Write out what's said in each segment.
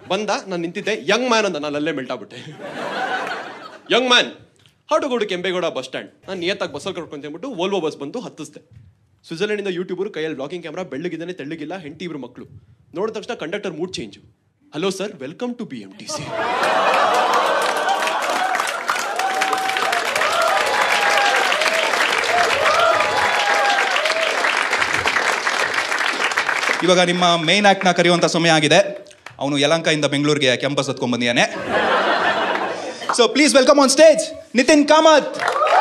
ಬಂದ ನಾನು ನಿಂತಿದ್ದೆ ಯಂಗ್ ಮ್ಯಾನ್ ಅಂತ ನಾನು ಅಲ್ಲೇ ಮೆಲ್ಟಾಗ್ಬಿಟ್ಟೆ young man how to go to Kempegowda bus stand ನಾನು ನಿಯತ್ತಾಗಿ ಬಸ್ಸಲ್ಲಿ ಕರ್ಕೊಂತ ಅಂದ್ಬಿಟ್ಟು ವೋಲ್ವೋ ಬಸ್ ಬಂತು ಹತ್ತಿಸ್ದೆ ಸ್ವಿಟ್ಜರ್ಲೆಂಡಿಂದ ಯೂಟ್ಯೂಬರು ಕೈಯಲ್ಲಿ ಬ್ಲಾಗಿಂಗ್ ಕ್ಯಾಮ್ರಾ ಬೆಳ್ಳಗಿದ್ದಾನೆ ತೆಳ್ಳಗಿಲ್ಲ ಹೆಂಡತಿ ಇಬ್ರು ಮಕ್ಕಳು ನೋಡಿದ ತಕ್ಷಣ conductor mood change hello sir welcome to B M T C ಇವಾಗ ನಿಮ್ಮ ಮೇನ್ ಆಕ್ಟ್ನ ಕರೆಯುವಂಥ ಸಮಯ ಆಗಿದೆ ಅವನು ಯಲಂಕದಿಂದ ಬೆಂಗಳೂರಿಗೆ ಕ್ಯಾಂಪಸ್ ಹತ್ಕೊಂಡ್ ಬಂದಿದ್ದಾನೆ so please welcome on stage Nitin Kamath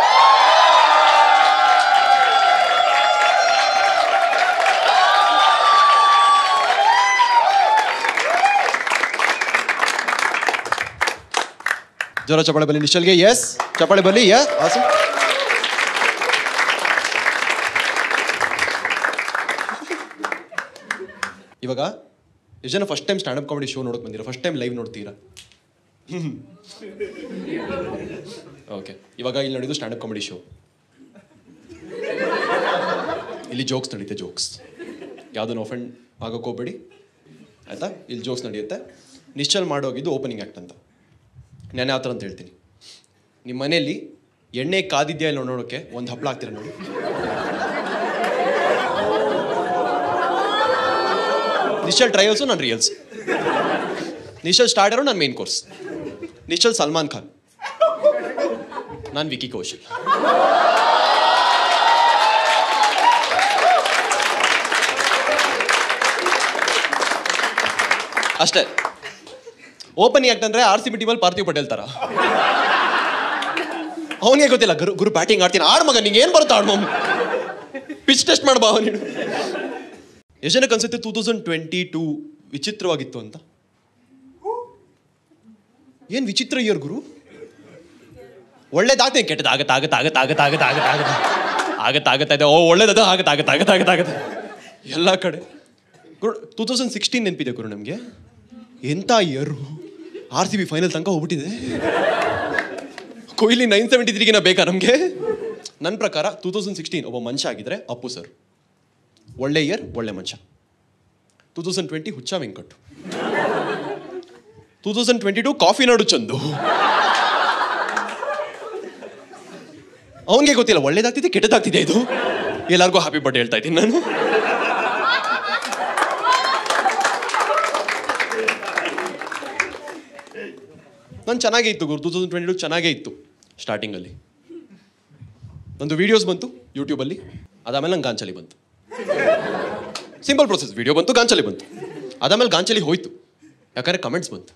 ಜೋರ ಚಪ್ಪಾಳೆ ಬರಲಿ ನಿಶ್ಚಲ್ಗೆ ಎಸ್ ಚಪ್ಪಾಳೆ ಬರಲಿ ಯ ಆಸು ಇವಾಗ ಎಷ್ಟು ಜನ first time standup comedy show ನೋಡಕ್ ಬಂದಿರ ಫಸ್ಟ್ ಟೈಮ್ ಲೈವ್ ನೋಡ್ತೀರಾ ಓಕೆ ಇವಾಗ ಇಲ್ಲಿ ನೋಡಿದ್ದು ಸ್ಟ್ಯಾಂಡಪ್ ಕಾಮಿಡಿ ಶೋ ಇಲ್ಲಿ ಜೋಕ್ಸ್ ನಡೀತೆ ಜೋಕ್ಸ್ ಯಾವುದನ್ನು ಒಫೆಂಡ್ ಆಗೋಕೆ ಹೋಗ್ಬೇಡಿ ಆಯ್ತಾ ಇಲ್ಲಿ ಜೋಕ್ಸ್ ನಡೆಯುತ್ತೆ ನಿಶ್ಚಲ್ ಮಾಡೋಗಿದ್ದು ಓಪನಿಂಗ್ ಆ್ಯಕ್ಟ್ ಅಂತ ನಾನು ಯಾವ ಥರ ಅಂತ ಹೇಳ್ತೀನಿ ನಿಮ್ಮ ಮನೆಯಲ್ಲಿ ಎಣ್ಣೆ ಕಾದಿದ್ಯಾ ಇಲ್ಲ ನೋಡೋಕ್ಕೆ ಒಂದು ಹಪ್ಪಳ ಹಾಕ್ತೀರ ನೋಡಿ ನಿಶ್ಚಲ್ ಟ್ರಯಲ್ಸು ನಾನು ರಿಯಲ್ಸ್ ನಿಶ್ಚಲ್ ಸ್ಟಾರ್ಟರು ನಾನು ಮೇನ್ ಕೋರ್ಸ್ ನಿಶ್ಚಲ್ ಸಲ್ಮಾನ್ ಖಾನ್ ನಾನು ವಿಕಿ ಕೌಶಲ್ ಅಷ್ಟೇ ಓಪನಿಂಗ್ ಆಕ್ಟ್ ಅಂದ್ರೆ ಆರ್ ಸಿ ಬಿ ಟೀಮಲ್ಲಿ ಪಾರ್ಥಿವ್ ಪಟೇಲ್ ತರ ಅವನಿಗೆ ಗೊತ್ತಿಲ್ಲ ಗುರು ಗುರು ಬ್ಯಾಟಿಂಗ್ ಆಡ್ತೀನಿ ಆಡ್ ಮಗ ನಿಂಗೆ ಏನ್ ಬರುತ್ತೆ ಆಡ್ ಮಮ್ ಪಿಚ್ ಟೆಸ್ಟ್ ಮಾಡ್ಬಾ ನೀನು ಎಷ್ಟು ಜನಕ್ಕೆ ಅನ್ಸುತ್ತೆ ಟೂ ತೌಸಂಡ್ ಟ್ವೆಂಟಿ ಟೂ ವಿಚಿತ್ರವಾಗಿತ್ತು ಅಂತ ಏನ್ ವಿಚಿತ್ರ ಇಯರ್ ಗುರು ಒಳ್ಳೇದಾಗ್ತೇನೆ ಕೆಟ್ಟದ ಆಗತ್ತೆ ಆಗತ್ತೆ ಆಗತ್ತೆ ಆಗತ್ತೆ ಆಗತ್ತೆ ಆಗತ್ತೆ ಆಗತ್ತೆ ಆಗತ್ತೆ ಆಗತ್ತೆ ಇದೆ ಓ ಒಳ್ಳೇದದ ಆಗತ್ತೆ ಆಗತ್ತೆ ಆಗತ್ತೆ ಆಗತ್ತೆ ಆಗತ್ತೆ ಎಲ್ಲ ಕಡೆ ಗುರು ಟೂ ತೌಸಂಡ್ ಸಿಕ್ಸ್ಟೀನ್ ನೆನಪಿದೆ ಗುರು ನಮಗೆ ಎಂಥ year R C B final ತನಕ ಹೋಗ್ಬಿಟ್ಟಿದೆ ಕೊಹ್ಲಿ ನೈನ್ ಸೆವೆಂಟಿ ತ್ರೀಗಿನ ಬೇಕಾ ನಮಗೆ ನನ್ನ ಪ್ರಕಾರ ಟೂ ತೌಸಂಡ್ ಸಿಕ್ಸ್ಟೀನ್ ಒಬ್ಬ ಮನುಷ್ಯ ಆಗಿದ್ರೆ ಅಪ್ಪು ಸರ್ ಒಳ್ಳೆ ಇಯರ್ ಒಳ್ಳೆ ಮನುಷ್ಯ ಟೂ ತೌಸಂಡ್ ಟ್ವೆಂಟಿ ಹುಚ್ಚ Venkat two thousand twenty two coffee Nadu Chandu ಅವನಿಗೆ ಗೊತ್ತಿಲ್ಲ ಒಳ್ಳೇದಾಗ್ತಿದೆ ಕೆಟ್ಟದಾಗ್ತಿದೆ ಇದು ಎಲ್ಲರಿಗೂ ಹ್ಯಾಪಿ ಬರ್ಡೇ ಹೇಳ್ತಾ ಇದ್ದೀನಿ ನಾನು ನಾನು ಚೆನ್ನಾಗೇ ಇತ್ತು ಗುರು ಟೂ ತೌಸಂಡ್ ಟ್ವೆಂಟಿ ಟು ಚೆನ್ನಾಗೇ ಇತ್ತು ಸ್ಟಾರ್ಟಿಂಗಲ್ಲಿ ಒಂದು ವೀಡಿಯೋಸ್ ಬಂತು ಯೂಟ್ಯೂಬಲ್ಲಿ ಅದಾದಮೇಲೆ ನಂಗೆ ಗಾಂಚಲಿ ಬಂತು ಸಿಂಪಲ್ ಪ್ರೊಸೆಸ್ ವಿಡಿಯೋ ಬಂತು ಗಾಂಚಲಿ ಬಂತು ಅದಾದ್ಮೇಲೆ ಗಾಂಚಲಿ ಹೋಯ್ತು ಯಾಕಂದ್ರೆ ಕಮೆಂಟ್ಸ್ ಬಂತು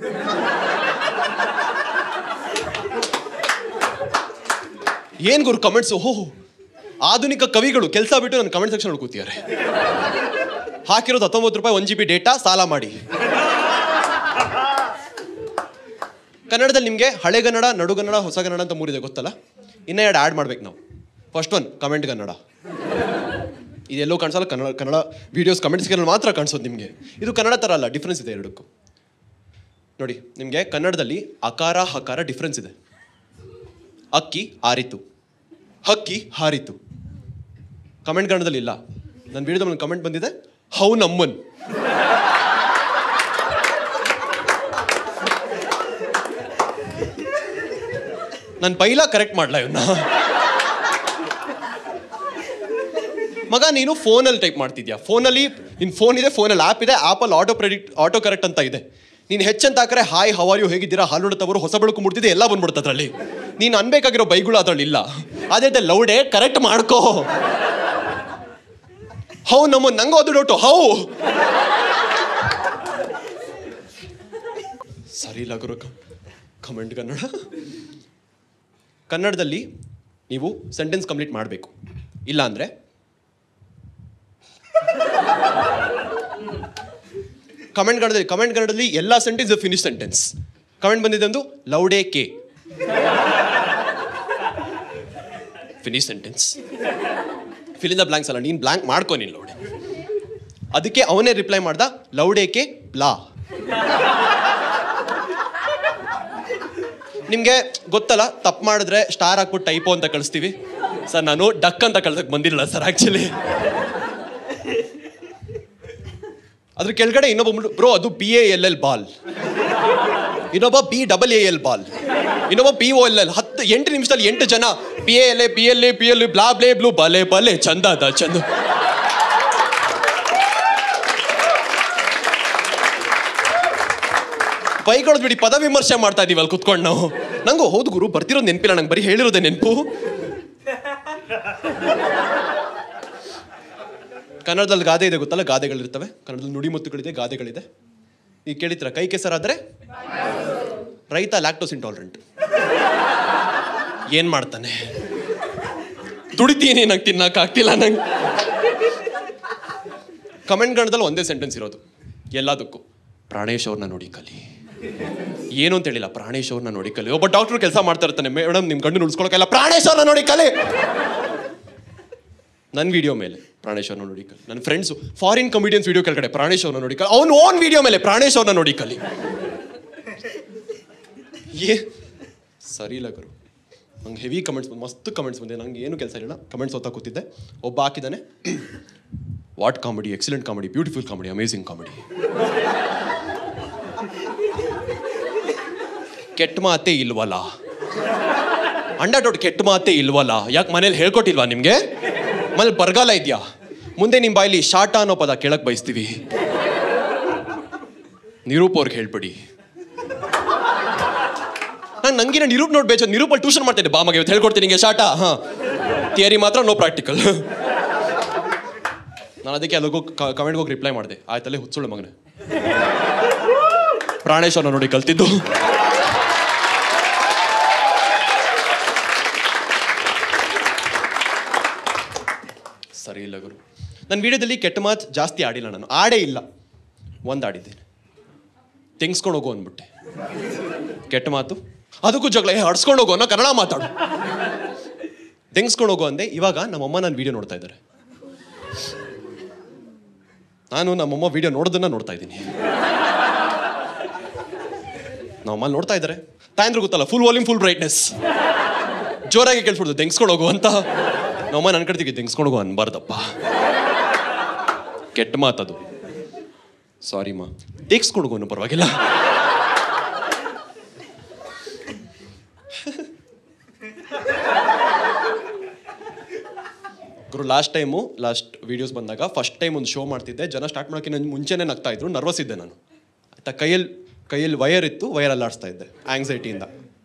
ಏನ್ ಗುರು ಕಮೆಂಟ್ಸ್ ಓಹೋ ಆಧುನಿಕ ಕವಿಗಳು ಕೆಲಸ ಬಿಟ್ಟು ನನ್ನ ಕಮೆಂಟ್ ಸೆಕ್ಷನ್ ಕೂತಿದ್ದಾರೆ ಹಾಕಿರೋದು ಹತ್ತೊಂಬತ್ತು ರೂಪಾಯಿ ಒನ್ ಜಿ ಬಿ ಡೇಟಾ ಸಾಲ ಮಾಡಿ ಕನ್ನಡದಲ್ಲಿ ನಿಮಗೆ ಹಳೆಗನ್ನಡ ನಡುಗನ್ನಡ ಹೊಸಗನ್ನಡ ಅಂತ ಮೂರಿದೆ ಗೊತ್ತಲ್ಲ ಇನ್ನೂ ಎರಡು ಆ್ಯಡ್ ಮಾಡ್ಬೇಕು ನಾವು ಫಸ್ಟ್ ಒನ್ ಕಮೆಂಟ್ ಕನ್ನಡ ಇದೆಲ್ಲೋ ಕಾಣಿಸಲ್ಲ ಕನ್ನಡ ಕನ್ನಡ ವೀಡಿಯೋಸ್ ಕಮೆಂಟ್ಸ್ಗಳಲ್ಲಿ ಮಾತ್ರ ಕಾಣಿಸೋದು ನಿಮಗೆ ಇದು ಕನ್ನಡ ಥರ ಅಲ್ಲ ಡಿಫ್ರೆನ್ಸ್ ಇದೆ ಎರಡಕ್ಕೂ ನೋಡಿ ನಿಮಗೆ ಕನ್ನಡದಲ್ಲಿ ಅಕಾರ ಹಕಾರ ಡಿಫ್ರೆನ್ಸ್ ಇದೆ ಅಕ್ಕಿ ಆರಿತು ಹಕ್ಕಿ ಹಾರಿತು ಕಮೆಂಟ್ ಕನ್ನಡದಲ್ಲಿ ಇಲ್ಲ ನನ್ನ ವಿಡಿಯೋದಲ್ಲಿ ಒಂದು ಕಮೆಂಟ್ ಬಂದಿದೆ ಹೌ ನಮ್ಮನ್ ನಾನು ಪೈಲ ಕರೆಕ್ಟ್ ಮಾಡ್ಲಾ ಇವನ್ನ ಮಗ ನೀನು ಫೋನಲ್ಲಿ ಟೈಪ್ ಮಾಡ್ತಿದ್ಯಾ ಫೋನಲ್ಲಿ ನಿನ್ನ ಫೋನ್ ಇದೆ ಫೋನಲ್ಲಿ ಆ್ಯಪ್ ಇದೆ ಆ್ಯಪಲ್ಲಿ ಆಟೋ ಪ್ರೆಡಿಕ್ಟ್ ಆಟೋ ಕರೆಕ್ಟ್ ಅಂತ ಇದೆ ನೀನು ಹೆಚ್ಚಂತ ಹಾಕರೆ ಹಾಯ್ ಹವಾರ್ ಯು ಹೇಗಿದ್ದೀರಾ ಹಾಲು ತವರು ಹೊಸ ಬೆಳಕು ಮುಡ್ತಿದೆ ಎಲ್ಲ ಬಂದ್ಬಿಡುತ್ತೆ ಅದರಲ್ಲಿ ನೀನು ಅನ್ಬೇಕಾಗಿರೋ ಬೈಗಳು ಅದರಲ್ಲಿ ಇಲ್ಲ ಅದೇ ಲೌಡೆ ಕರೆಕ್ಟ್ ಮಾಡ್ಕೋ ಹೌ ನಮ್ಮ ನಂಗೆ ಅದು ಡೌಟು ಹೌ ಸರಿ ಇಲ್ಲ ಗುರು ಕಮೆಂಟ್ ಕನ್ನಡ ಕನ್ನಡದಲ್ಲಿ ನೀವು ಸೆಂಟೆನ್ಸ್ ಕಂಪ್ಲೀಟ್ ಮಾಡಬೇಕು ಇಲ್ಲ ಅಂದರೆ ಕಮೆಂಟ್ ಕನ್ನಡದಲ್ಲಿ ಕಮೆಂಟ್ ಕನ್ನಡದಲ್ಲಿ ಎಲ್ಲ ಸೆಂಟೆನ್ಸ್ ಫಿನಿಶ್ ಸೆಂಟೆನ್ಸ್ ಕಮೆಂಟ್ ಬಂದಿದೆ ಒಂದು ಲೌಡೇ ಕೆ ಫಿನಿಶ್ ಸೆಂಟೆನ್ಸ್ ಫಿಲಿಂದ ಬ್ಲಾಂಕ್ಸ್ ಅಲ್ಲ ನೀನು ಬ್ಲಾಂಕ್ ಮಾಡ್ಕೊ ನೀನು ಲೌಡೆ ಅದಕ್ಕೆ ಅವನೇ ರಿಪ್ಲೈ ಮಾಡ್ದ ಲೌಡೇ ಕೆ ಬ್ಲಾ ನಿಮಗೆ ಗೊತ್ತಲ್ಲ ತಪ್ಪು ಮಾಡಿದ್ರೆ ಸ್ಟಾರ್ ಹಾಕ್ಬಿಟ್ಟು ಟೈಪೋ ಅಂತ ಕಳಿಸ್ತೀವಿ ಸರ್ ನಾನು ಡಕ್ ಅಂತ ಕಳ್ಸಕ್ಕೆ ಬಂದಿರಲಿಲ್ಲ ಸರ್ ಆ್ಯಕ್ಚುಲಿ ಅದ್ರ ಕೆಳಗಡೆ ಇನ್ನೊಬ್ಬ ಬ್ರೋ ಅದು B A L L ball ಇನ್ನೊಬ್ಬ B double A L ball ಇನ್ನೊಬ್ಬ ಪಿ ಓ ಎಲ್ ಎಲ್ ಹತ್ತು ಎಂಟು ನಿಮಿಷದಲ್ಲಿ ಎಂಟು ಜನ P A L A P L A P L ಬ್ಲಾ ಬ್ಲೇ ಬ್ಲೂ ಬಲೆ ಬಲೆ ಚಂದ ಅದ ಚಂದ ಬೈಕೊಳದ್ ಬಿಡಿ ಪದ ವಿಮರ್ಶೆ ಮಾಡ್ತಾ ಇದೀವಿ ಅಲ್ಲಿ ಕುತ್ಕೊಂಡು ನಾವು ನಂಗೂ ಹೌದು ಗುರು ಬರ್ತಿರೋದು ನೆನಪಿಲ್ಲ ನಂಗೆ ಬರೀ ಹೇಳಿರೋದೇ ನೆನಪು ಕನ್ನಡದಲ್ಲಿ ಗಾದೆ ಇದೆ ಗೊತ್ತಲ್ಲ ಗಾದೆಗಳಿರ್ತವೆ ಕನ್ನಡದಲ್ಲಿ ನುಡಿಮುತ್ತುಗಳಿದೆ ಗಾದೆಗಳಿದೆ ಈಗ ಕೇಳಿದ್ರ ಕೈ ಕೆಸರಾದ್ರೆ ರೈತ ಲ್ಯಾಕ್ಟೋಸ್ ಇಂಟಾಲರೆಂಟ್ ಏನ್ ಮಾಡ್ತಾನೆ ದುಡಿತೀನಿ ನಂಗೆ ತಿನ್ನಕ್ ಆಗ್ತಿಲ್ಲ ನಂಗೆ ಕಮೆಂಟ್ ಗಣದಲ್ಲಿ ಒಂದೇ ಸೆಂಟೆನ್ಸ್ ಇರೋದು ಎಲ್ಲದಕ್ಕೂ ಪ್ರಾಣೇಶ್ ಅವ್ರನ್ನ ನೋಡಿ ಕಲಿ ಏನು ಅಂತ ಹೇಳಿಲ್ಲ ಪ್ರಾಣೇಶ್ ಅವ್ರನ್ನ ನೋಡಿ ಕಲಿ ಒಬ್ಬ ಡಾಕ್ಟರ್ ಕೆಲಸ ಮಾಡ್ತಾ ಇರ್ತಾನೆ ಮೇಡಮ್ ನಿಮ್ ಗಂಡು ಉಳಿಸ್ಕೊಳಕ್ಕೆಲ್ಲ ಪ್ರಾಣೇಶ್ ಅವ್ರನ್ನ ನೋಡಿ ಕಲಿ ನನ್ನ ವಿಡಿಯೋ ಮೇಲೆ ಪ್ರಾಣೇಶ್ ಅವ್ರನ್ನ ನೋಡಿ ಕಲಿ ನನ್ನ ಫ್ರೆಂಡ್ಸು ಫಾರಿನ್ ಕಮಿಡಿಯನ್ಸ್ ವಿಡಿಯೋ ಕೆಳಗಡೆ ಪ್ರಾಣೇಶ್ ಅವ್ರನ್ನ ನೋಡಿ ಕಲಿ ಅವ್ನು ಓನ್ ವಿಡಿಯೋ ಮೇಲೆ ಪ್ರಾಣೇಶ್ ಅವ್ರನ್ನ ನೋಡಿ ಕಲಿ ಏ ಸರಿ ಇಲ್ಲ ಗುರು ನಂಗೆ ಹೆವಿ ಕಮೆಂಟ್ಸ್ ಬಂದು ಮಸ್ತ್ ಕಮೆಂಟ್ಸ್ ಬಂದಿದೆ ನಂಗೆ ಏನು ಕೆಲಸ ಇಲ್ಲ ಕಮೆಂಟ್ಸ್ ಓದ್ತಾ ಕೂತಿದ್ದೆ ಒಬ್ಬ ಹಾಕಿದ್ದಾನೆ what comedy excellent comedy beautiful comedy amazing comedy ಕೆಟ್ಟ ಮಾತೇ ಇಲ್ವಲ್ಲ ಅಂಡ ದೊಡ್ಡ ಕೆಟ್ಟ ಮಾತೇ ಇಲ್ವಲ್ಲ ಯಾಕೆ ಮನೇಲಿ ಹೇಳ್ಕೊಟ್ಟಿಲ್ವಾ ನಿಮಗೆ ಮನೇಲಿ ಬರಗಾಲ ಇದೆಯಾ ಮುಂದೆ ನಿಮ್ಮ ಬಾಯಲ್ಲಿ ಶಾಟ ಅನ್ನೋ ಪದ ಕೇಳಕ್ ಬಯಸ್ತೀವಿ ನಿರೂಪ್ ಅವ್ರಿಗೆ ಹೇಳ್ಬಿಡಿ ನಾನು ನಂಗಿನ ನಿರೂಪ್ ನೋಡಿ ಬೇಜ ನಿರೂಪಲ್ಲಿ ಟ್ಯೂಷನ್ ಮಾಡ್ತೇನೆ ಬಾ ಮಗ ಇವತ್ತು ಹೇಳ್ಕೊಡ್ತೀನಿ ನಿಂಗೆ ಶಾಟ ಹಾ ಥಿಯರಿ ಮಾತ್ರ ನೋ ಪ್ರಾಕ್ಟಿಕಲ್ ನಾನು ಅದಕ್ಕೆ ಅಲ್ಲಿಗೂ ಕಮೆಂಟ್ಗೆ ಹೋಗಿ ರಿಪ್ಲೈ ಮಾಡಿದೆ ಆಯ್ತಲ್ಲೇ ಹುಚ್ಚುಳ್ಳು ಮಗನೇ ಪ್ರಾಣೇಶ್ ಅವ್ರನ್ನ ನೋಡಿ ಕಲ್ತಿದ್ದು ಸರಿ ಇಲ್ಲ ಗುರು ನನ್ನ ವಿಡಿಯೋದಲ್ಲಿ ಕೆಟ್ಟ ಮಾತು ಜಾಸ್ತಿ ಆಡಿಲ್ಲ ನಾನು ಆಡೇ ಇಲ್ಲ ಒಂದು ಆಡಿದ್ದೇನೆ ತೆಂಗ್ಸ್ಕೊಂಡು ಹೋಗು ಅಂದ್ಬಿಟ್ಟೆ ಕೆಟ್ಟ ಮಾತು ಅದಕ್ಕೂ ಜಗಳ ಏ ಹಡ್ಸ್ಕೊಂಡು ಹೋಗು ಅನ್ನೋ ಕನ್ನಡ ಮಾತಾಡು ತೆಂಗ್ಸ್ಕೊಂಡು ಹೋಗು ಅಂದೆ ಇವಾಗ ನಮ್ಮಮ್ಮ ನನ್ನ ವಿಡಿಯೋ ನೋಡ್ತಾ ಇದ್ದಾರೆ ನಾನು ನಮ್ಮಮ್ಮ ವಿಡಿಯೋ ನೋಡೋದನ್ನ ನೋಡ್ತಾ ಇದ್ದೀನಿ ನಮ್ಮಮ್ಮ ನೋಡ್ತಾ ಇದ್ದಾರೆ ತಾಯಂದ್ರು ಗೊತ್ತಲ್ಲ ಫುಲ್ ವಾಲ್ಯೂಮ್ ಫುಲ್ ಬ್ರೈಟ್ನೆಸ್ ಜೋರಾಗಿ ಕೇಳಿಸ್ಬಿಡ್ದು ತೆಂಗ್ಸ್ಕೊಂಡು ಹೋಗು ಅಂತ ನಮ್ಮಮ್ಮ ನನ್ನ ಕಡೆಗೆ ತೆಂಗ್ಸ್ಕೊಂಡು ಹೋಗು ಅನ್ಬಾರ್ದಪ್ಪ ಕೆಟ್ಟ ಮಾತದು ಸಾರಿ ಮಾ ತೆಗ್ಸ್ಕೊಂಡು ಹೋಗೋನು ಪರವಾಗಿಲ್ಲ ಗುರು ಲಾಸ್ಟ್ ಟೈಮು ಲಾಸ್ಟ್ ವೀಡಿಯೋಸ್ ಬಂದಾಗ ಫಸ್ಟ್ ಟೈಮ್ ಒಂದು ಶೋ ಮಾಡ್ತಿದ್ದೆ ಜನ ಸ್ಟಾರ್ಟ್ ಮಾಡೋಕ್ಕಿಂತ ಮುಂಚೆನೇ ನಗ್ತಾ ಇದ್ರು ನರ್ವಸ್ ಇದ್ದೆ ನಾನು ಆಯ್ತಾ ಕೈಯಲ್ಲಿ ಕೈಯಲ್ಲಿ ವಯರ್ ಇತ್ತು ವಯರ್ ಅಲ್ಲಾಡಿಸ್ತಾ ಇದ್ದೆ ಆಂಗ್ಸೈಟಿಯಿಂದ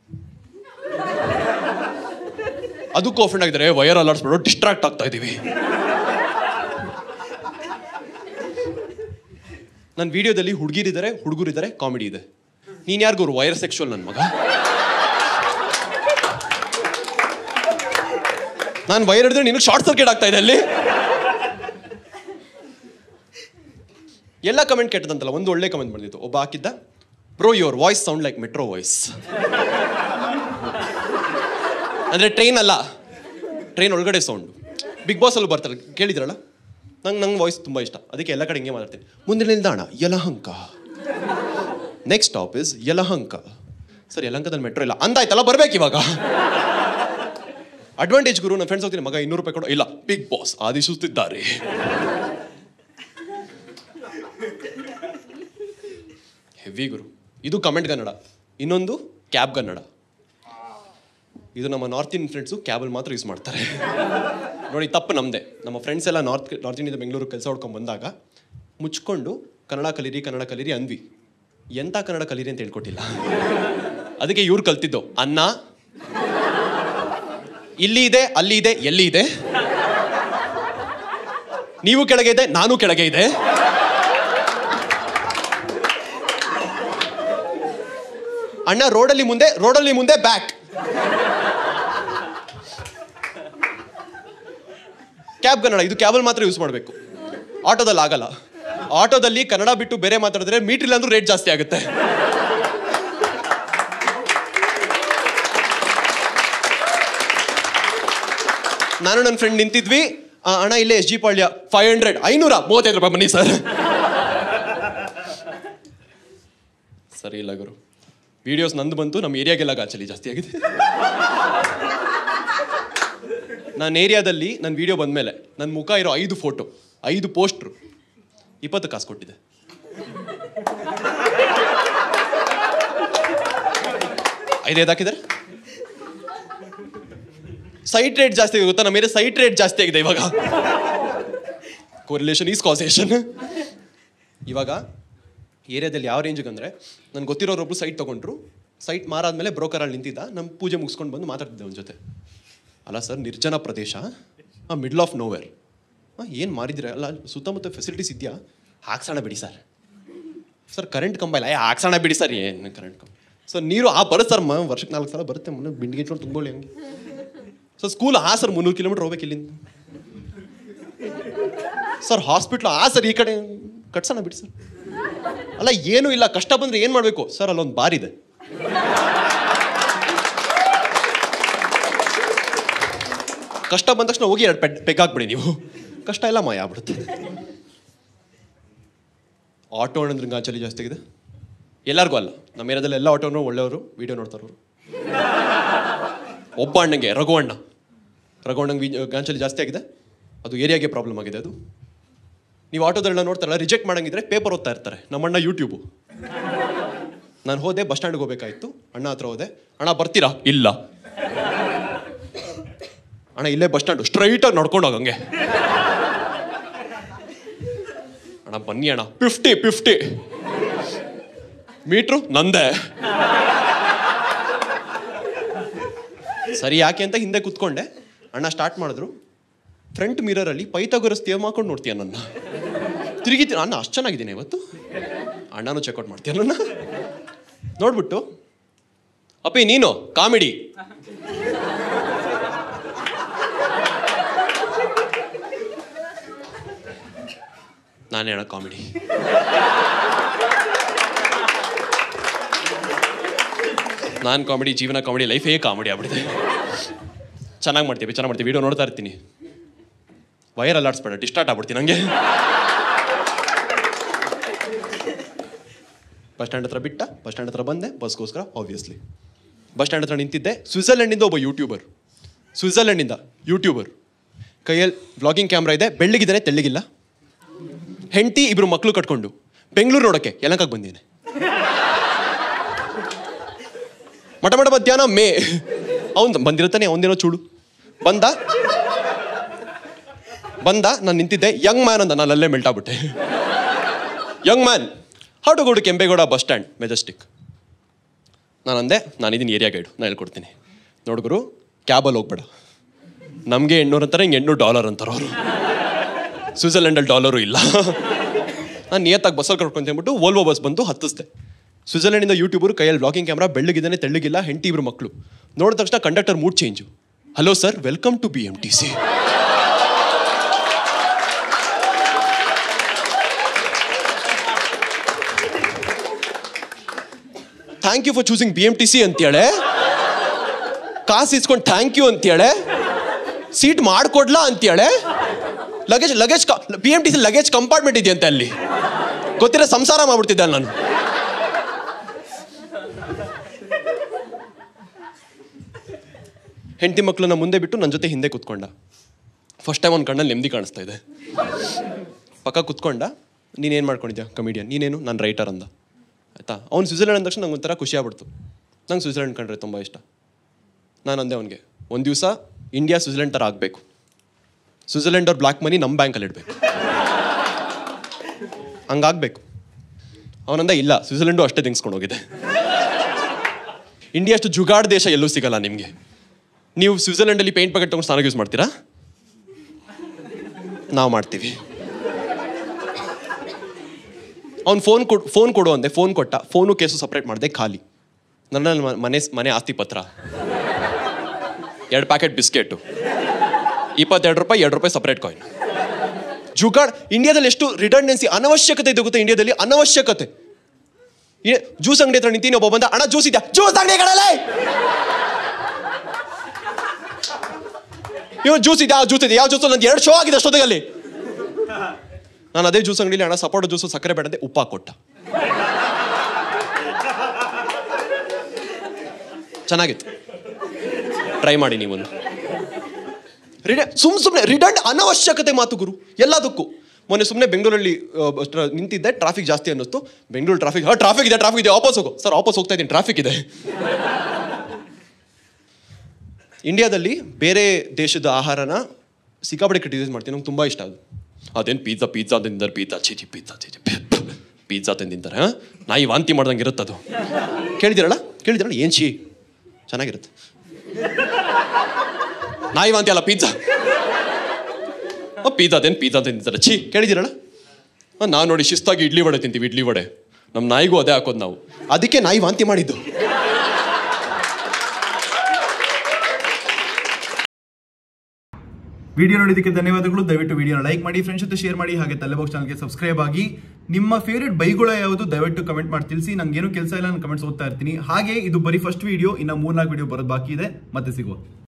ಅದಕ್ಕೂ ಆಫೆಂಡ್ ಆಗಿದ್ದಾರೆ ವಯರ್ ಅಲ್ಲಾಡಿಸ್ಬಿಡೋ ಡಿಸ್ಟ್ರಾಕ್ಟ್ ಆಗ್ತಾ ಇದ್ದೀವಿ ನನ್ನ ವಿಡಿಯೋದಲ್ಲಿ ಹುಡುಗಿರಿದ್ದಾರೆ ಹುಡುಗರಿದ್ದಾರೆ ಕಾಮಿಡಿ ಇದೆ ನೀನು ಯಾರಿಗೂ ವೈರ್ ಸೆಕ್ಷುವಲ್ ನನ್ನ ಮಗ ನಾನು ವೈರ್ ಹಿಡಿದ್ರೆ ನಿನಗೆ ಶಾರ್ಟ್ ಸರ್ಕ್ಯೂಟ್ ಆಗ್ತಾ ಇದೆ ಅಲ್ಲಿ ಎಲ್ಲ ಕಮೆಂಟ್ ಕೆಟ್ಟದಂತಲ್ಲ ಒಂದು ಒಳ್ಳೆ ಕಮೆಂಟ್ ಬಂದಿತ್ತು ಒಬ್ಬ ಹಾಕಿದ್ದ bro your voice sound like metro voice ಅಂದರೆ ಟ್ರೈನ್ ಅಲ್ಲ ಟ್ರೈನ್ ಒಳಗಡೆ ಸೌಂಡು ಬಿಗ್ ಬಾಸ್ ಅಲ್ಲೂ ಬರ್ತಾರೆ ಕೇಳಿದ್ರಲ್ಲ ನಂಗೆ ನಂಗೆ ವಾಯ್ಸ್ ತುಂಬ ಇಷ್ಟ ಅದಕ್ಕೆ ಎಲ್ಲ ಕಡೆ ಹಿಂಗೆ ಮಾತಾಡ್ತೀನಿ ಮುಂದಿನ ನಿಲ್ದಾಣ Yelahanka next stop is Yelahanka sir ಯಲಹಂಕದಲ್ಲಿ ಮೆಟ್ರೋ ಇಲ್ಲ ಅಂದಾಯ್ತಲ್ಲ ಬರ್ಬೇಕು ಇವಾಗ ಅಡ್ವಾಂಟೇಜ್ ಗುರು ನನ್ನ ಫ್ರೆಂಡ್ಸ್ ಹೋಗ್ತೀನಿ ಮಗ ಇನ್ನೂರು ರೂಪಾಯಿ ಕೊಡು ಇಲ್ಲ ಬಿಗ್ ಬಾಸ್ ಆದೇಶಿಸುತ್ತಿದ್ದಾರೆ ಹೆವಿ ಗುರು ಇದು ಕಮೆಂಟ್ ಕನ್ನಡ ಇನ್ನೊಂದು ಕ್ಯಾಬ್ ಕನ್ನಡ ಇದು ನಮ್ಮ ನಾರ್ತ್ ಇಂಡಿಯನ್ ಫ್ರೆಂಡ್ಸು ಕ್ಯಾಬಲ್ಲಿ ಮಾತ್ರ ಯೂಸ್ ಮಾಡ್ತಾರೆ ನೋಡಿ ತಪ್ಪು ನಮ್ಮದೇ ನಮ್ಮ ಫ್ರೆಂಡ್ಸ್ ಎಲ್ಲ ನಾರ್ತ್ ನಾರ್ತ್ ಇಂಡಿಯಾದ ಬೆಂಗಳೂರು ಕೆಲಸ ಹೊಡ್ಕೊಂಡು ಬಂದಾಗ ಮುಚ್ಕೊಂಡು ಕನ್ನಡ ಕಲೀರಿ ಕನ್ನಡ ಕಲೀರಿ ಅಂದ್ವಿ ಎಂಥ ಕನ್ನಡ ಕಲೀರಿ ಅಂತ ಹೇಳ್ಕೊಟ್ಟಿಲ್ಲ ಅದಕ್ಕೆ ಇವ್ರು ಕಲ್ತಿದ್ದು ಅನ್ನ ಇಲ್ಲಿ ಇದೆ ಅಲ್ಲಿ ಇದೆ ಎಲ್ಲಿ ಇದೆ ನೀವು ಕೆಳಗೆ ಇದೆ ನಾನು ಕೆಳಗೆ ಇದೆ ಅಣ್ಣ ರೋಡಲ್ಲಿ ಮುಂದೆ ರೋಡಲ್ಲಿ ಮುಂದೆ ಬ್ಯಾಕ್ ಕ್ಯಾಬ್ ಕನ್ನಡ ಇದು ಕ್ಯಾಬಲ್ಲಿ ಮಾತ್ರ ಯೂಸ್ ಮಾಡಬೇಕು ಆಟೋದಲ್ಲಿ ಆಗಲ್ಲ ಆಟೋದಲ್ಲಿ ಕನ್ನಡ ಬಿಟ್ಟು ಬೇರೆ ಮಾತಾಡಿದ್ರೆ ಮೀಟರ್ ಇಲ್ಲ ಅಂದ್ರೂ ರೇಟ್ ಜಾಸ್ತಿ ಆಗುತ್ತೆ ನಾನು ನನ್ನ ಫ್ರೆಂಡ್ ನಿಂತಿದ್ವಿ ಆ, ಅಣ್ಣ ಇಲ್ಲೇ S G Palya five hundred ಐನೂರ ಮೂವತ್ತೈದು ರೂಪಾಯಿ ಬನ್ನಿ ಸರ್ ಸರಿ ಇಲ್ಲ ಗುರು ವಿಡಿಯೋಸ್ ನಂದು ಬಂತು ನಮ್ಮ ಏರಿಯಾಗೆಲ್ಲ ಗಾಚಲಿ ಜಾಸ್ತಿ ಆಗಿದೆ ನಾನು ಏರಿಯಾದಲ್ಲಿ ನನ್ನ ವಿಡಿಯೋ ಬಂದಮೇಲೆ ನನ್ನ ಮುಖ ಇರೋ ಐದು ಫೋಟೋ ಐದು ಪೋಸ್ಟ್ರು ಇಪ್ಪತ್ತು ಕಾಸು ಕೊಟ್ಟಿದೆ ಐದೈದು ಹಾಕಿದ್ರೆ ಸೈಟ್ ರೇಟ್ ಜಾಸ್ತಿ ಆಗಿದೆ ಗೊತ್ತಾ ನಮ್ಮ ಮೇಲೆ ಸೈಟ್ ರೇಟ್ ಜಾಸ್ತಿ ಆಗಿದೆ ಇವಾಗ ಕೋರಿಲೇಷನ್ ಈಸ್ ಕಾಸೇಷನ್ ಇವಾಗ ಏರಿಯಾದಲ್ಲಿ ಯಾವ ರೇಂಜಿಗೆ ಅಂದರೆ ನನ್ಗೆ ಗೊತ್ತಿರೋರೊಬ್ರು ಸೈಟ್ ತೊಗೊಂಡ್ರು ಸೈಟ್ ಮಾರಾದ್ಮೇಲೆ ಬ್ರೋಕರಲ್ಲಿ ನಿಂತಿದ್ದ ನಮ್ಮ ಪೂಜೆ ಮುಗಿಸ್ಕೊಂಡು ಬಂದು ಮಾತಾಡ್ತಿದ್ದೆ ಅವನ ಜೊತೆ ಅಲ್ಲ ಸರ್ ನಿರ್ಜನ ಪ್ರದೇಶ ಹಾಂ ಮಿಡ್ಲ್ ಆಫ್ ನೋವೇರ್ ಹಾಂ ಏನು ಮಾರಿದ್ರೆ ಅಲ್ಲ ಸುತ್ತಮುತ್ತ ಫೆಸಿಲಿಟೀಸ್ ಇದೆಯಾ ಹಾಕ್ಸೋಣ ಬಿಡಿ ಸರ್ ಸರ್ ಕರೆಂಟ್ ಕಂಬ ಇಲ್ಲ ಏ ಹಾಕ್ಸೋಣ ಬಿಡಿ ಸರ್ ಏನು ಕರೆಂಟ್ ಕಂಬ ಸರ್ ನೀರು ಆ ಬರುತ್ತೆ ಸರ್ ಮ ವರ್ಷಕ್ಕೆ ನಾಲ್ಕು ಸಲ ಬರುತ್ತೆ ಮುನ್ನ ಬಿಂಡಿಗೆ ಇಟ್ಕೊಂಡು ತುಂಬೋಳಿ ಹಂಗೆ ಸರ್ ಸ್ಕೂಲ್ ಆ ಸರ್ ಮುನ್ನೂರು ಕಿಲೋಮೀಟ್ರ್ ಹೋಗ್ಬೇಕು ಇಲ್ಲಿಂದ ಸರ್ ಹಾಸ್ಪಿಟ್ಲ್ ಆ ಸರ್ ಈ ಕಡೆ ಕಟ್ಸೋಣ ಬಿಡಿ ಸರ್ ಅಲ್ಲ ಏನೂ ಇಲ್ಲ ಕಷ್ಟ ಬಂದರೆ ಏನು ಮಾಡಬೇಕು ಸರ್ ಅಲ್ಲೊಂದು ಬಾರ್ ಇದೆ ಕಷ್ಟ ಬಂದ ತಕ್ಷಣ ಹೋಗಿ ಎರಡು ಪೆಗ್ ಪೆಗ್ ಹಾಕ್ಬಿಡಿ ನೀವು ಕಷ್ಟ ಎಲ್ಲ ಮಾಯ ಆಗ್ಬಿಡುತ್ತೆ ಆಟೋ ಅಂದ್ರೆ ಗಾಂಚಲಿ ಜಾಸ್ತಿ ಆಗಿದೆ ಎಲ್ಲರಿಗೂ ಅಲ್ಲ ನಮ್ಮ ಏರಿಯಾದಲ್ಲಿ ಎಲ್ಲ ಆಟೋನು ಒಳ್ಳೆಯವರು ವಿಡಿಯೋ ನೋಡ್ತಾರವರು ಒಬ್ಬ ಅಣ್ಣಂಗೆ ರಘು ಅಣ್ಣ ರಘು ಅಣ್ಣಂಗೆ ವಿ- ಗಾಂಚಲಿ ಜಾಸ್ತಿ ಆಗಿದೆ ಅದು ಏರಿಯಾಗೆ ಪ್ರಾಬ್ಲಮ್ ಆಗಿದೆ ಅದು ನೀವು ಆಟೋದಲ್ಲೆಲ್ಲ ನೋಡ್ತಾರಲ್ಲ ರಿಜೆಕ್ಟ್ ಮಾಡಂಗಿದ್ರೆ ಪೇಪರ್ ಓದ್ತಾ ಇರ್ತಾರೆ ನಮ್ಮಣ್ಣ ಯೂಟ್ಯೂಬು ನಾನು ಹೋದೆ ಬಸ್ ಸ್ಟ್ಯಾಂಡ್ಗೆ ಹೋಗ್ಬೇಕಾಯ್ತು ಅಣ್ಣ ಹತ್ರ ಹೋದೆ ಅಣ್ಣ ಬರ್ತೀರಾ ಇಲ್ಲ ಅಣ್ಣ ಇಲ್ಲೇ ಬಸ್ ಸ್ಟ್ಯಾಂಡು ಸ್ಟ್ರೈಟಾಗಿ ನಡ್ಕೊಂಡು ಹೋಗಂಗೆ ಅಣ್ಣ ಬನ್ನಿ ಅಣ್ಣ ಫಿಫ್ಟಿ ಫಿಫ್ಟಿ ಮೀಟ್ರು ನಂದೆ ಸರಿ ಯಾಕೆ ಅಂತ ಹಿಂದೆ ಕುತ್ಕೊಂಡೆ ಅಣ್ಣ ಸ್ಟಾರ್ಟ್ ಮಾಡಿದ್ರು ಫ್ರಂಟ್ ಮಿರರಲ್ಲಿ ಪೈತಗೊರಸ್ ತೇವ್ ಮಾಡ್ಕೊಂಡು ನೋಡ್ತೀಯ ನನ್ನ ತಿರುಗಿತೀನಿ ಅಣ್ಣ ಅಷ್ಟು ಚೆನ್ನಾಗಿದ್ದೀನಿ ಇವತ್ತು ಅಣ್ಣನೂ ಚೆಕ್ಔಟ್ ಮಾಡ್ತೀಯ ನನ್ನ ನೋಡ್ಬಿಟ್ಟು ಅಪ್ಪಿ ನೀನು ಕಾಮಿಡಿ ನಾನೇ ಅಣ್ಣ ಕಾಮಿಡಿ ನಾನು ಕಾಮಿಡಿ ಜೀವನ ಕಾಮಿಡಿ ಲೈಫೇ ಕಾಮಿಡಿ ಆಗ್ಬಿಟ್ಟಿದೆ ಚೆನ್ನಾಗಿ ಮಾಡ್ತೀವಿ ಚೆನ್ನಾಗಿ ಮಾಡ್ತೀವಿ ವಿಡಿಯೋ ನೋಡ್ತಾ ಇರ್ತೀನಿ ವೈರ್ ಅಲ್ಲಾಡ್ಸ್ಬೇಡ ಡಿಸ್ಟಾರ್ಟ್ ಆಗ್ಬಿಡ್ತೀನಿ ನನಗೆ ಬಸ್ ಸ್ಟ್ಯಾಂಡ್ ಹತ್ರ ಬಿಟ್ಟ ಬಸ್ ಸ್ಟ್ಯಾಂಡ್ ಹತ್ರ ಬಂದೆ ಬಸ್ಗೋಸ್ಕರ ಆಬ್ವಿಯಸ್ಲಿ ಬಸ್ ಸ್ಟ್ಯಾಂಡ್ ಹತ್ರ ನಿಂತಿದ್ದೆ ಸ್ವಿಟ್ಜರ್ಲೆಂಡಿಂದ ಒಬ್ಬ ಯೂಟ್ಯೂಬರ್ ಸ್ವಿಟ್ಜರ್ಲೆಂಡಿಂದ ಯೂಟ್ಯೂಬರ್ ಕೈಯಲ್ಲಿ ವ್ಲಾಗಿಂಗ್ ಕ್ಯಾಮ್ರಾ ಇದೆ ಬೆಳ್ಳಿಗಿದ್ದಾನೆ ತೆಳ್ಳಿಗಿಲ್ಲ ಹೆಂಡತಿ ಇಬ್ರು ಮಕ್ಕಳು ಕಟ್ಕೊಂಡು ಬೆಂಗಳೂರು ನೋಡೋಕ್ಕೆ ಯಲಂಕಕ್ಕೆ ಬಂದಿದ್ದೇನೆ ಮಟ ಮಟ ಮಧ್ಯಾಹ್ನ ಮೇ ಅವನು ಬಂದಿರ್ತಾನೆ ಅವನದೇನೋ ಚೂಡು ಬಂದ ಬಂದ ನಾನು ನಿಂತಿದ್ದೆ ಯಂಗ್ ಮ್ಯಾನ್ ಅಂದ ನಾನು ಅಲ್ಲೇ ಮೆಲ್ಟಾಗ್ಬಿಟ್ಟೆ young man how to go to Kempegowda bus stand Majestic ನಾನು ಅಂದೆ ನಾನು ಇದೀನಿ ಏರಿಯಾ ಗೈಡು ನಾನು ಹೇಳ್ಕೊಡ್ತೀನಿ ನೋಡ್ಗುರು ಕ್ಯಾಬಲ್ಲಿ ಹೋಗ್ಬೇಡ ನಮಗೆ ಎಂಟ್ನೂರು ಅಂತಾರೆ ಹಿಂಗೆ ಎಂಟ್ನೂರು ಡಾಲರ್ ಅಂತಾರೆ ಅವರು ಸ್ವಿಟ್ಜರ್ಲೆಂಡಲ್ಲಿ ಡಾಲರು ಇಲ್ಲ ನಾನು ನಿಯತ್ತಾಗಿ ಬಸ್ಸಲ್ಲಿ ಕರ್ಕೊಂತ ಅಂದ್ಬಿಟ್ಟು ವೋಲ್ವೋ ಬಸ್ ಬಂದು ಹತ್ತಿಸ್ದೆ ಸ್ವಿಟ್ಜರ್ಲೆಂಡಿಂದ ಯೂಟ್ಯೂಬರು ಕೈಯಲ್ಲಿ ಬ್ಲಾಗಿಂಗ್ ಕ್ಯಾಮ್ರಾ ಬೆಳ್ಳಗಿದ್ದಾನೆ ತೆಳ್ಳಗಿಲ್ಲ ಹೆಂಡತಿ ಇಬ್ರು ಮಕ್ಕಳು ನೋಡಿದ ತಕ್ಷಣ conductor mood change hello sir welcome to B M T C thank you for choosing B M T C ಅಂತೇಳೆ ಕಾಸು ಇಸ್ಕೊಂಡು ಥ್ಯಾಂಕ್ ಯು ಅಂತೇಳೆ ಸೀಟ್ ಮಾಡ್ಕೊಡ್ಲಾ ಅಂತೇಳೆ luggage luggage B M T C luggage compartment ಇದೆಯಂತೆ ಅಲ್ಲಿ ಗೊತ್ತಿರೋ ಸಂಸಾರ ಮಾಡ್ಬಿಡ್ತಿದ್ದೆ ನಾನು ಹೆಂಡತಿ ಮಕ್ಕಳನ್ನ ಮುಂದೆ ಬಿಟ್ಟು ನನ್ನ ಜೊತೆ ಹಿಂದೆ ಕುತ್ಕೊಂಡ ಫಸ್ಟ್ ಟೈಮ್ ಒಂದು ಕಣ್ಣಲ್ಲಿ ನೆಮ್ಮದಿ ಕಾಣಿಸ್ತಾ ಇದೆ ಪಕ್ಕ ಕುತ್ಕೊಂಡ ನೀನೇನು ಮಾಡ್ಕೊಂಡಿದ್ಯಾ ಕಮಿಡಿಯನ್ ನೀನೇನು ನಾನು ರೈಟರ್ ಅಂದ ಆಯಿತಾ ಅವ್ನು ಸ್ವಿಟ್ಜರ್ಲೆಂಡ್ ಅಂದ ತಕ್ಷಣ ನಂಗೆ ಒಂಥರ ಖುಷಿ ಆಗ್ಬಿಡ್ತು ನಂಗೆ ಸ್ವಿಟ್ಜರ್ಲೆಂಡ್ ಕಂಡ್ರೆ ತುಂಬ ಇಷ್ಟ ನಾನು ಅಂದೆ ಅವನಿಗೆ ಒಂದು ದಿವಸ ಇಂಡಿಯಾ ಸ್ವಿಟ್ಜರ್ಲೆಂಡ್ ಥರ ಆಗಬೇಕು ಸ್ವಿಟ್ಜರ್ಲೆಂಡ್ ಅವ್ರ ಬ್ಲ್ಯಾಕ್ ಮನಿ ನಮ್ಮ ಬ್ಯಾಂಕಲ್ಲಿ ಇಡಬೇಕು ಹಂಗಾಗಬೇಕು ಅವನಂದ ಇಲ್ಲ ಸ್ವಿಟ್ಜರ್ಲೆಂಡು ಅಷ್ಟೇ ತೆಗೆಸ್ಕೊಂಡು ಹೋಗಿದೆ ಇಂಡಿಯಾ ಅಷ್ಟು ಜುಗಾಡ್ ದೇಶ ಎಲ್ಲೂ ಸಿಗಲ್ಲ ನಿಮಗೆ ನೀವು ಸ್ವಿಟ್ಜರ್ಲೆಂಡಲ್ಲಿ ಪೇಂಟ್ ಪ್ಯಾಕೆಟ್ ತೊಗೊಂಡು ಸ್ನಾನ ಯೂಸ್ ಮಾಡ್ತೀರಾ ನಾವು ಮಾಡ್ತೀವಿ ಅವ್ನು ಫೋನ್ ಕೊಡು ಫೋನ್ ಕೊಡು ಅಂದೆ ಫೋನ್ ಕೊಟ್ಟ ಫೋನು ಕೇಸು ಸಪ್ರೇಟ್ ಮಾಡಿದೆ ಖಾಲಿ ನನ್ನಲ್ಲಿ ಮ- ಮನೆ ಮನೆ ಆಸ್ತಿ ಪತ್ರ ಎರಡು ಪ್ಯಾಕೆಟ್ ಬಿಸ್ಕೆಟು ಇಪ್ಪತ್ತೆರಡು ರೂಪಾಯಿ ಎರಡು ರೂಪಾಯಿ ಸಪ್ರೇಟ್ ಕಾಯಿನ್ ಜುಗಾಡ್ ಇಂಡಿಯಾದಲ್ಲಿ ಎಷ್ಟು ರಿಟರ್ನೆನ್ಸಿ ಅನವಶ್ಯಕತೆ ಇದೆ ಗೊತ್ತಾ ಇಂಡಿಯಾದಲ್ಲಿ ಅನವಶ್ಯಕತೆ ಜ್ಯೂಸ್ ಅಂಗಡಿ ಹತ್ರ ನಿಂತೀನಿ ಒಬ್ಬ ಬಂದ ಅಣ್ಣ ಜ್ಯೂಸ್ ಇದೆಯಾ ಜ್ಯೂಸ್ ಅಂಗಡಿ ಕಡಲೆ ಇವ್ ಜ್ಯೂಸ್ ಇದೆ ಯಾವ ಜ್ಯೂಸ್ ಇದೆ ಯಾವ ಜ್ಯೂಸ್ ನಂದು ಎರಡು ಶೋ ಆಗಿದೆ ಅಷ್ಟೊತ್ತಿಗೆ ಅಲ್ಲಿ ನಾನು ಅದೇ ಜ್ಯೂಸ್ ಅಂಗಡಿಲಿ ಅಣ್ಣ ಸಪೋಟ ಜ್ಯೂಸು ಸಕ್ಕರೆ ಬೇಡಂತೆ ಉಪ್ಪ ಕೊಟ್ಟ ಚೆನ್ನಾಗಿತ್ತು ಟ್ರೈ ಮಾಡಿ ನೀವೊಂದು ರಿಡ ಸುಮ್ ಸುಮ್ಮನೆ ರಿಡಂಡ್ ಅನವಶ್ಯಕತೆ ಮಾತು ಗುರು ಎಲ್ಲದಕ್ಕೂ ಮೊನ್ನೆ ಸುಮ್ಮನೆ ಬೆಂಗಳೂರಲ್ಲಿ ಆ, ಟ್ರ- ನಿಂತಿದ್ದೆ ಟ್ರಾಫಿಕ್ ಜಾಸ್ತಿ ಅನ್ನಿಸ್ತು ಬೆಂಗಳೂರು ಟ್ರಾಫಿಕ್ ಹಾ ಟ್ರಾಫಿಕ್ ಇದೆ ಟ್ರಾಫಿಕ್ ಇದೆ ವಾಪಸ್ ಹೋಗು ಸರ್ ವಾಪಸ್ ಹೋಗ್ತಾ ಇದ್ದೀನಿ ಟ್ರಾಫಿಕ್ ಇದೆ ಇಂಡಿಯಾದಲ್ಲಿ ಬೇರೆ ದೇಶದ ಆಹಾರನ ಸಿಕ್ಕಾಪಟ್ಟೆ ಕ್ರಿಟಿಸೈಸ್ ಮಾಡ್ತೀನಿ ನಂಗೆ ತುಂಬ ಇಷ್ಟ ಅದು ಅದೇನು ಪಿಜ್ಜಾ ಪಿಜ್ಜಾ ತಿಂತಾರೆ ಪಿಜ್ಜಾ ಚೀಚಿ ಪಿಜ್ಜಾ ಚೀಚಿ ಪಿಜ್ಜಾ ತಿಂತಾರೆ ಹಾಂ ನಾಯಿ ವಾಂತಿ ಮಾಡ್ದಂಗೆ ಇರುತ್ತೆ ಅದು ಕೇಳಿದಿರಲ್ಲ ಕೇಳಿದಿರಲ್ಲ ಏನು ಚೀ ಚೆನ್ನಾಗಿರುತ್ತೆ ನಾಯಿ ವಾಂತಿ ಅಲ್ಲ ಪಿಜ್ಜಾ ಪಿಜ್ಜಾ ಅದೇನು ಪಿಜ್ಜಾ ತಿಂತಾರೆ ಛೀ ಕೇಳಿದಿರಲ್ಲ ನಾವು ನೋಡಿ ಶಿಸ್ತಾಗಿ ಇಡ್ಲಿ ವಡೆ ತಿಂತೀವಿ ಇಡ್ಲಿ ವಡೆ ನಮ್ಮ ನಾಯಿಗೂ ಅದೇ ಹಾಕೋದು ನಾವು ಅದಕ್ಕೆ ನಾಯಿ ವಾಂತಿ ಮಾಡಿದ್ದು ವಿಡಿಯೋ ನೋಡಿದ್ದಕ್ಕೆ ಧನ್ಯವಾದಗಳು ದಯವಿಟ್ಟು ವಿಡಿಯೋನ ಲೈಕ್ ಮಾಡಿ ಫ್ರೆಂಡ್ಸ್ ಜೊತೆ ಶೇರ್ ಮಾಡಿ ಹಾಗೆ ತಲೆಬಾಕ್ಸ್ ಚಾನಲ್ಗೆ ಸಬ್ಸ್ಕ್ರೈಬ್ ಆಗಿ ನಿಮ್ಮ ಫೇವ್ರೆಟ್ ಬೈಗುಳ ಯಾವುದು ದಯವಿಟ್ಟು ಕಮೆಂಟ್ ಮಾಡಿ ತಿಳಿಸಿ ನಂಗೆ ಏನು ಕೆಲಸ ಇಲ್ಲ ನಾನು ಕಮೆಂಟ್ಸ್ ಓದ್ತಾ ಇರ್ತೀನಿ ಹಾಗೆ ಇದು ಬರೀ ಫಸ್ಟ್ ವಿಡಿಯೋ ಇನ್ನು ಮೂರ್ನಾಲ್ಕು ವಿಡಿಯೋ ಬರೋದು ಬಾಕಿ ಇದೆ ಮತ್ತೆ ಸಿಗುವ